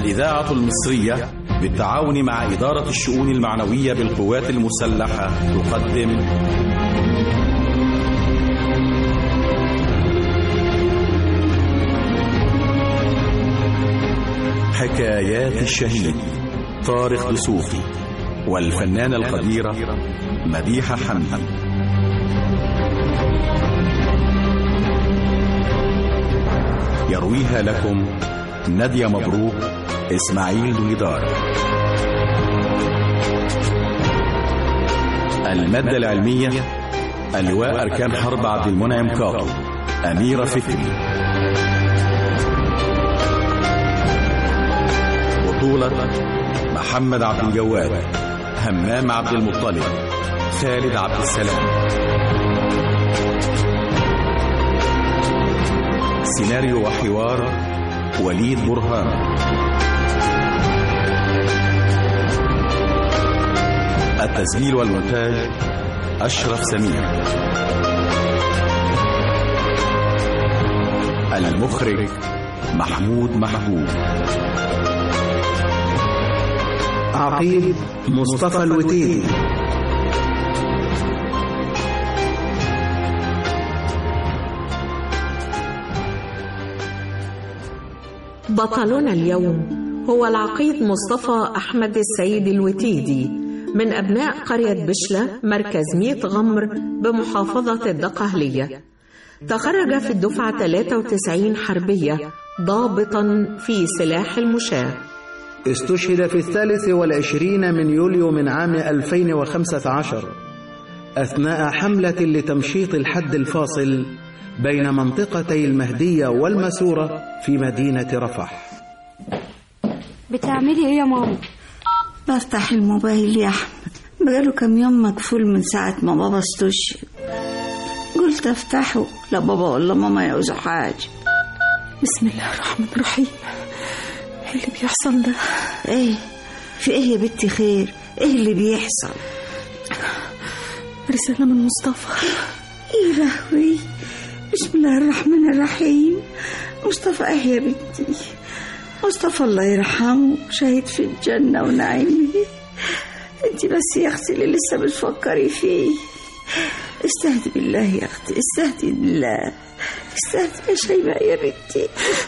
الإذاعة المصرية بالتعاون مع إدارة الشؤون المعنوية بالقوات المسلحة تقدم حكايات الشهيد طارق دسوقي والفنانة القديرة مديحة حمدي يرويها لكم نادية مبروك إسماعيل دوليدار المادة العلمية اللواء أركان حرب عبد المنعم كاطو أميرة فكري بطولة محمد عبد الجواد همام عبد المطلب خالد عبد السلام سيناريو وحوار وليد برهان التسجيل والمونتاج أشرف سمير المخرج محمود محبوب عقيد مصطفى الوتيدي بطلنا اليوم هو العقيد مصطفى أحمد السيد الوتيدي من أبناء قرية بشلة مركز ميت غمر بمحافظة الدقهلية تخرج في الدفعة 93 حربية ضابطا في سلاح المشاة استشهد في الثالث والعشرين من يوليو من عام 2015 أثناء حملة لتمشيط الحد الفاصل بين منطقتي المهدية والمسورة في مدينة رفح بتعملي ايه يا ماما بفتح الموبايل يا احمد بقاله كام يوم مقفول من ساعة ما بابا استشهد قلت افتحه لا بابا ولا ماما يعوزوا حاجة بسم الله الرحمن الرحيم ايه اللي بيحصل ده ايه في ايه يا بنتي خير ايه اللي بيحصل رسالة من مصطفى ايه لهوي بسم الله الرحمن الرحيم مصطفى ايه يا بنتي مصطفى الله يرحمه شهيد في الجنة ونعيمه انت بس يا اختي اللي لسه بتفكري فيه استهدي بالله يا اختي استهدي بالله استهدي يا شيماء يا بنتي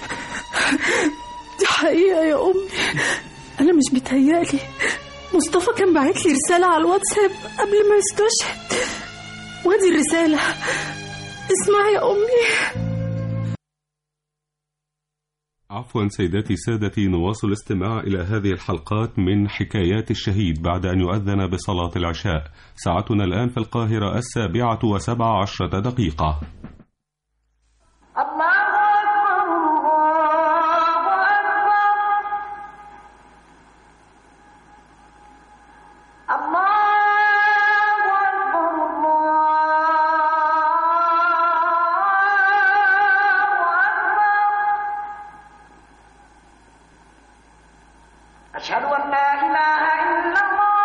دي حقيقة يا أمي أنا مش بتهيألي مصطفى كان باعت لي رسالة على الواتساب قبل ما يستشهد وادي الرسالة اسمعي يا أمي عفوا سيداتي سادتي نواصل الاستماع إلى هذه الحلقات من حكايات الشهيد بعد أن يؤذن بصلاة العشاء ساعتنا الآن في القاهرة السابعة وسبع عشرة دقيقة أشهد أن لا إله إلا الله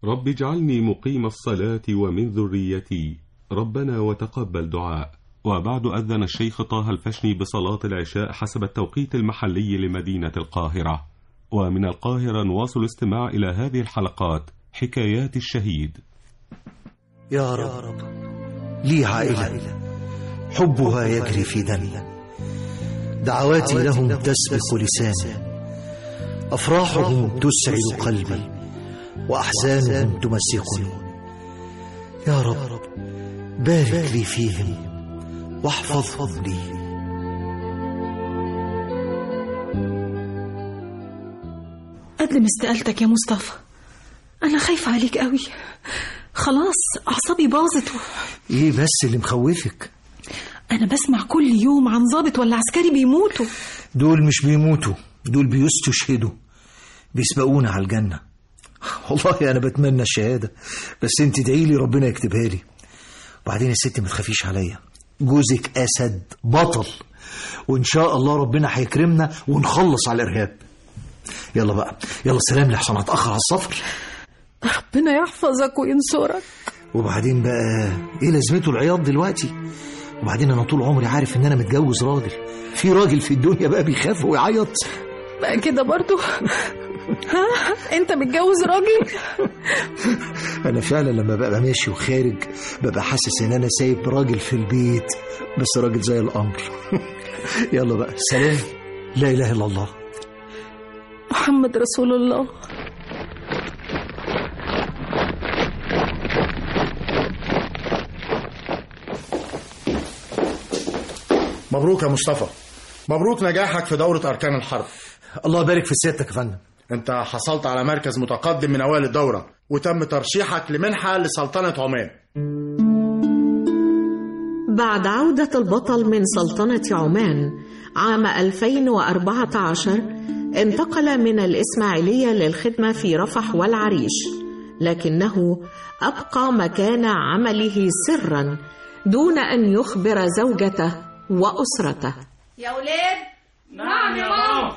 رب اجعلني مقيم الصلاة ومن ذريتي ربنا وتقبل دعاء وبعد أذن الشيخ طه الفشني بصلاة العشاء حسب التوقيت المحلي لمدينة القاهرة ومن القاهرة نواصل الاستماع إلى هذه الحلقات حكايات الشهيد يا رب لي عائلة حبها يجري في دمي دعواتي لهم تسبق لساني أفراحهم تسعد قلبي وأحزانهم تمسكني يا رب بارك لي فيهم واحفظهم لي قدم استقالتك يا مصطفى أنا خايفة عليك قوي خلاص أعصابي باظت و... إيه بس اللي مخوفك أنا بسمع كل يوم عن ضابط ولا عسكري بيموتوا دول مش بيموتوا دول بيستشهدوا بيسبقونا على الجنة والله أنا بتمنى الشهادة بس أنت ادعي لي ربنا يكتبها لي وبعدين يا ستي ما تخافيش عليا جوزك أسد بطل وإن شاء الله ربنا هيكرمنا ونخلص على الإرهاب يلا بقى يلا سلام لحسن هتأخر على السفر ربنا يحفظك وينصرك وبعدين بقى ايه لازمته العياط دلوقتي وبعدين انا طول عمري عارف ان انا متجوز راجل في راجل في الدنيا بقى بيخاف ويعيط بقى كده برضو ها انت متجوز راجل انا فعلا لما ببقى ماشي وخارج ببقى حاسس ان انا سايب راجل في البيت بس راجل زي القمر يلا بقى سلام لا اله الا الله محمد رسول الله مبروك يا مصطفى مبروك نجاحك في دورة أركان الحرب الله يبارك في سيادتك يا فندم أنت حصلت على مركز متقدم من أوائل الدورة وتم ترشيحك لمنحة لسلطنة عمان بعد عودة البطل من سلطنة عمان عام 2014 انتقل من الإسماعيلية للخدمة في رفح والعريش لكنه أبقى مكان عمله سرا دون أن يخبر زوجته وأسرته يا ولاد نعم يا ماما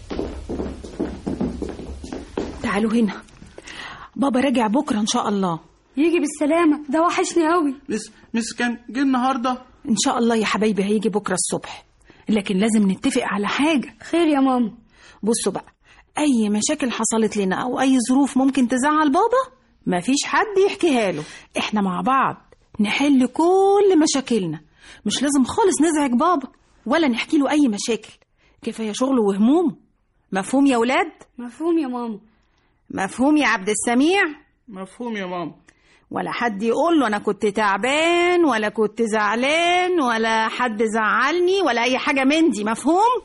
تعالوا هنا بابا راجع بكرة إن شاء الله يجي بالسلامة ده وحشني قوي مس مس كان جه النهارده إن شاء الله يا حبايبي هيجي بكرة الصبح لكن لازم نتفق على حاجة خير يا ماما بصوا بقى أي مشاكل حصلت لنا أو أي ظروف ممكن تزعل بابا مفيش حد يحكيها له إحنا مع بعض نحل كل مشاكلنا مش لازم خالص نزعج بابا ولا نحكي له أي مشاكل كفاية شغله وهمومه مفهوم يا ولاد؟ مفهوم يا ماما مفهوم يا عبد السميع؟ مفهوم يا ماما ولا حد يقول له أنا كنت تعبان ولا كنت زعلان ولا حد زعلني ولا أي حاجة من دي مفهوم؟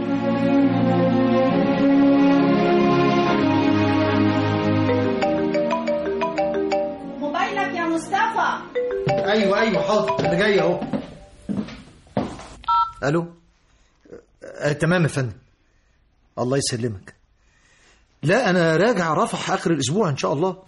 موبايلك يا مصطفى ايوه ايوه حاضر انا جاي اهو الو آه تمام يا فندم الله يسلمك لا انا راجع رفح اخر الاسبوع ان شاء الله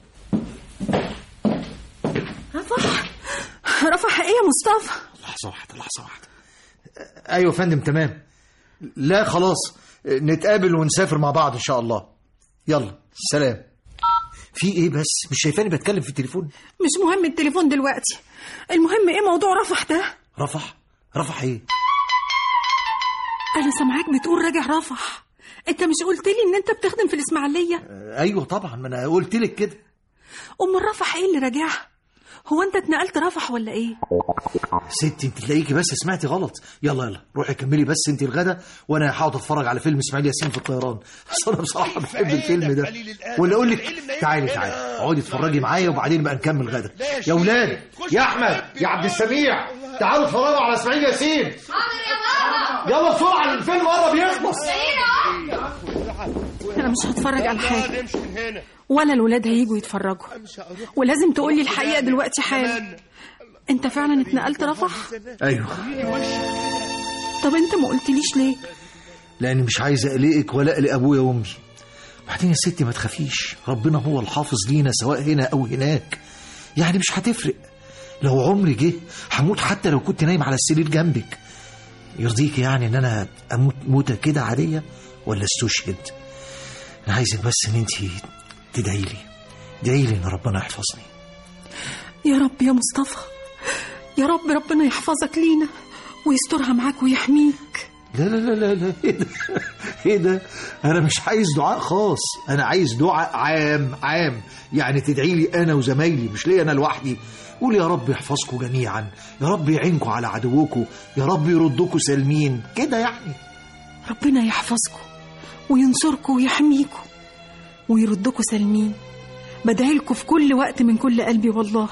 رفح رفح ايه يا مصطفى لحظه واحده لحظه واحده آه، ايوه يا فندم تمام لا خلاص آه، نتقابل ونسافر مع بعض ان شاء الله يلا سلام في ايه بس مش شايفاني بتكلم في التليفون مش مهم التليفون دلوقتي المهم ايه موضوع رفح ده رفح رفح ايه انا سامعاك بتقول راجع رفح انت مش قلت لي ان انت بتخدم في الاسماعيليه آه، ايوه طبعا ما انا قلت لك كده ام رفح ايه اللي راجعها هو انت اتنقلت رفح ولا ايه ستي انت تلاقيكي بس سمعتي غلط يلا يلا روحي كملي بس انت الغدا وانا هقعد اتفرج على فيلم اسماعيل ياسين في الطيران اصل انا بصراحه بحب الفيلم ده ولا اقول لك تعالي تعالي اقعدي اتفرجي معايا وبعدين بقى نكمل غدا يا ولاد يا احمد يا عبد السميع تعالوا اتفرجوا على اسماعيل ياسين حاضر يا بابا يلا بسرعه الفيلم قرب يخلص انا مش هتفرج على حاجه ولا الولاد هيجوا يتفرجوا ولازم تقولي الحقيقه دلوقتي حالا انت فعلا اتنقلت رفح ايوه طب انت ما قلتليش ليه لاني مش عايز اقلقك ولا اقلق ابويا وامي بعدين يا ستي ما تخافيش ربنا هو الحافظ لينا سواء هنا او هناك يعني مش هتفرق لو عمري جه هموت حتى لو كنت نايم على السرير جنبك يرضيك يعني ان انا اموت موته كده عاديه ولا استشهد انا عايزك بس ان انت تدعي لي ادعي لي ان ربنا يحفظني يا رب يا مصطفى يا رب ربنا يحفظك لينا ويسترها معاك ويحميك لا لا لا لا لا ايه ده ايه ده انا مش عايز دعاء خاص انا عايز دعاء عام عام يعني تدعي لي انا وزمايلي مش ليا انا لوحدي قول يا رب يحفظكم جميعا يا رب يعينكم على عدوكم يا رب يردكم سالمين كده يعني ربنا يحفظكم وينصركم ويحميكم ويردكم سالمين بدعيلكم في كل وقت من كل قلبي والله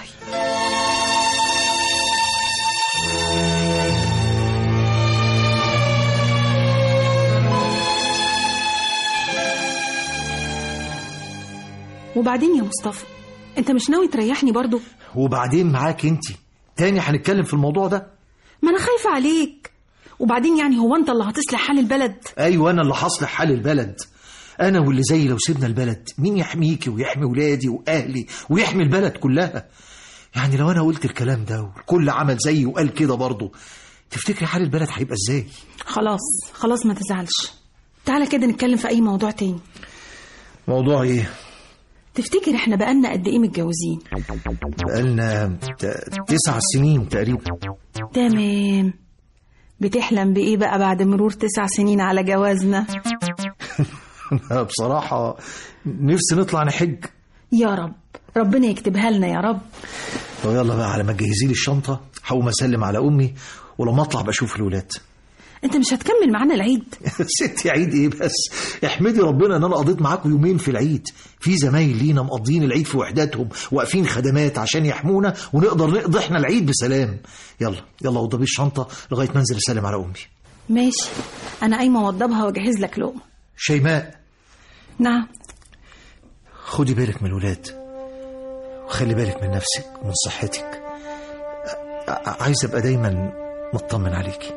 وبعدين يا مصطفى انت مش ناوي تريحني برضو وبعدين معاك انت تاني هنتكلم في الموضوع ده ما انا خايفه عليك وبعدين يعني هو انت اللي هتصلح حال البلد ايوه انا اللي هصلح حال البلد انا واللي زي لو سيبنا البلد مين يحميكي ويحمي ولادي واهلي ويحمي البلد كلها يعني لو انا قلت الكلام ده والكل عمل زيي وقال كده برضه تفتكري حال البلد هيبقى ازاي خلاص خلاص ما تزعلش تعالى كده نتكلم في اي موضوع تاني موضوع ايه تفتكر احنا بقالنا قد ايه متجوزين بقالنا ت- تسع سنين تقريبا تمام بتحلم بايه بقى بعد مرور تسع سنين على جوازنا أنا بصراحة نفسي نطلع نحج يا رب ربنا يكتبها لنا يا رب طب يلا بقى على ما تجهزي لي الشنطة هقوم اسلم على امي ولما اطلع بشوف الولاد انت مش هتكمل معانا العيد ستي عيد ايه بس احمدي ربنا ان انا قضيت معاكم يومين في العيد في زمايل لينا مقضيين العيد في وحداتهم واقفين خدمات عشان يحمونا ونقدر نقضي احنا العيد بسلام يلا يلا وضبي الشنطة لغاية ما انزل اسلم على امي ماشي انا قايمه اوضبها واجهز لك لقمه شيماء نعم خدي بالك من الولاد وخلي بالك من نفسك ومن صحتك ع- عايز ابقى دايما مطمن عليكي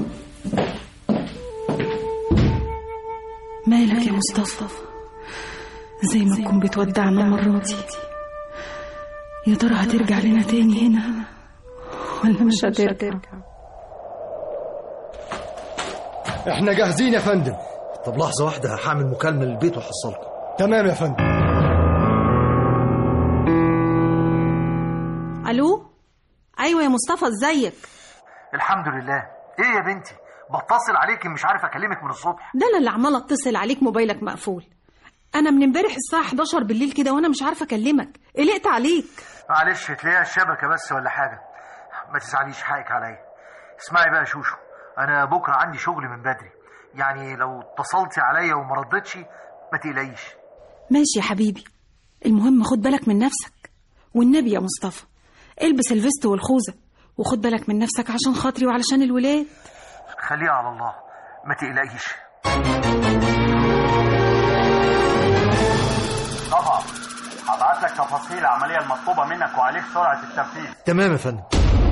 مالك يا مصطفى زي ما تكون بتودعنا المرة دي يا ترى هترجع لنا تاني هنا ولا مش هترجع احنا جاهزين يا فندم طب لحظة واحدة هعمل مكالمة للبيت وحصلكم تمام يا فندم الو ايوه يا مصطفى ازيك الحمد لله ايه يا بنتي بتصل عليكي مش عارف اكلمك من الصبح ده انا اللي عماله اتصل عليك موبايلك مقفول انا من امبارح الساعه 11 بالليل كده وانا مش عارفه اكلمك قلقت عليك معلش تلاقيها الشبكة بس ولا حاجة ما تزعليش حقك عليا اسمعي بقى يا شوشو انا بكرة عندي شغل من بدري يعني لو اتصلتي عليا وما ردتش ما تقلقيش ماشي يا حبيبي المهم خد بالك من نفسك والنبي يا مصطفى البس الفيست والخوذه وخد بالك من نفسك عشان خاطري وعلشان الولاد خليها على الله ما تقلقيش طبعا هبعت لك تفاصيل العملية المطلوبة منك وعليك سرعة التنفيذ تمام يا فندم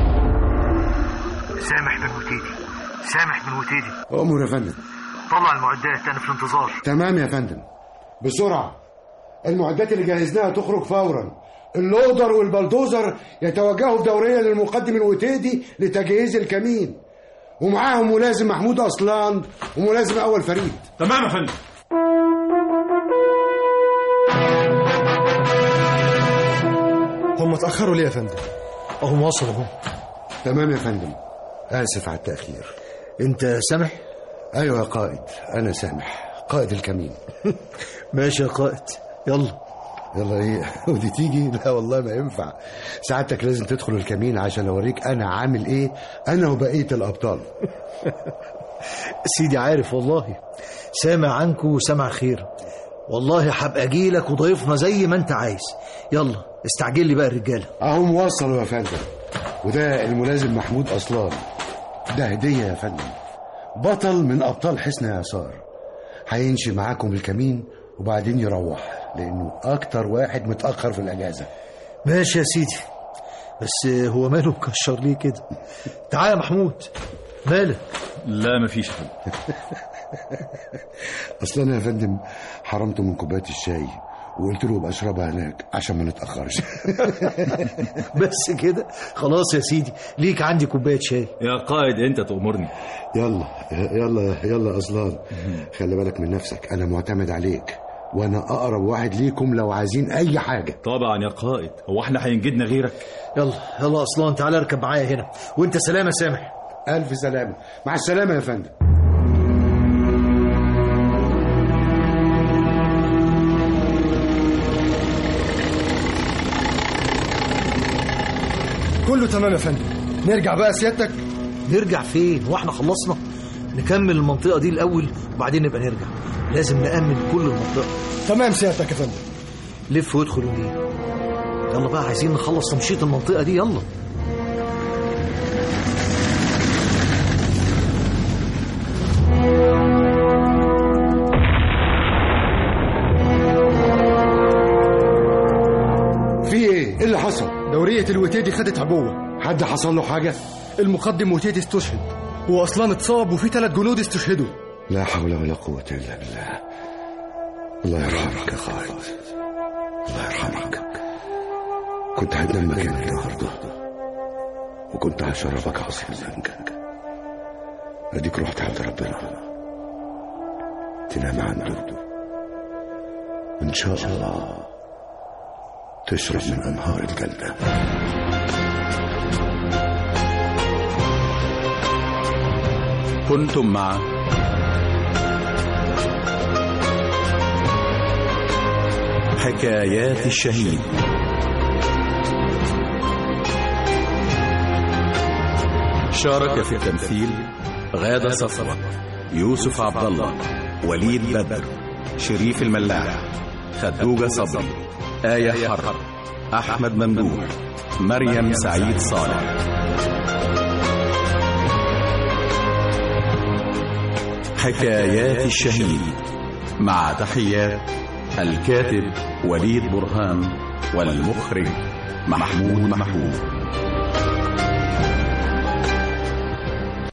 سامح بن وتيدي سامح بن وتيدي أمر يا فندم طلع المعدات انا في الانتظار تمام يا فندم بسرعة المعدات اللي جهزناها تخرج فورا اللودر والبلدوزر يتوجهوا دوريا للمقدم الوتيدي لتجهيز الكمين ومعاهم ملازم محمود أصلان وملازم أول فريد تمام يا فندم هم اتأخروا ليه يا فندم اهم وصلوا اهو تمام يا فندم آسف على التأخير انت سامح أيوة يا قائد أنا سامح قائد الكمين ماشي يا قائد يلا يلا ايه ودي تيجي لا والله ما ينفع سعادتك لازم تدخل الكمين عشان اوريك انا عامل ايه انا وبقيه الابطال سيدي عارف والله سامع عنكم وسامع خير والله هبقى اجيلك وضيفنا زي ما انت عايز يلا استعجل لي بقى الرجاله اهم وصلوا يا فندم وده الملازم محمود اصلان ده هديه يا فندم بطل من ابطال حسن يسار هيمشي معاكم الكمين وبعدين يروح لانه اكتر واحد متاخر في الاجازه ماشي يا سيدي بس هو ماله مكشر ليه كده تعال يا محمود مالك لا مفيش حاجة اصل انا يا فندم حرمته من كوبايه الشاي وقلت له ابقى اشربها هناك عشان ما نتاخرش بس كده خلاص يا سيدي ليك عندي كوبايه شاي يا قائد انت تأمرني يلا يلا يلا يا اصلان خلي بالك من نفسك انا معتمد عليك وانا اقرب واحد ليكم لو عايزين اي حاجه طبعا يا قائد هو احنا هينجدنا غيرك يلا يلا اصلان تعالى اركب معايا هنا وانت سلامه سامح الف سلامه مع السلامه يا فندم كله تمام يا فندم نرجع بقى سيادتك نرجع فين واحنا خلصنا نكمل المنطقه دي الاول وبعدين نبقى نرجع لازم نامن كل المنطقه تمام سيادتك يا فندم لف وادخل ونجيب يلا بقى عايزين نخلص تمشيط المنطقه دي يلا في ايه ايه اللي حصل دورية الوتيدي خدت عبوة حد حصل له حاجه المقدم وتيدي استشهد واصلان اتصاب وفي ثلاث جنود استشهدوا لا حول ولا قوه الا بالله الله يرحمك يا خالد الله يرحمك كنت هتنام مكاني النهارده وكنت هشربك عصير زنجك اديك رحت عند ربنا تنام عنده ان شاء الله تشرب من انهار الجنه كنتم مع حكايات الشهيد شارك في التمثيل غادة صفوة يوسف عبد الله وليد بدر شريف الملاح خدوجة صبري آية حرب أحمد ممدوح مريم سعيد صالح حكايات الشهيد مع تحيات الكاتب وليد برهان والمخرج محمود محمود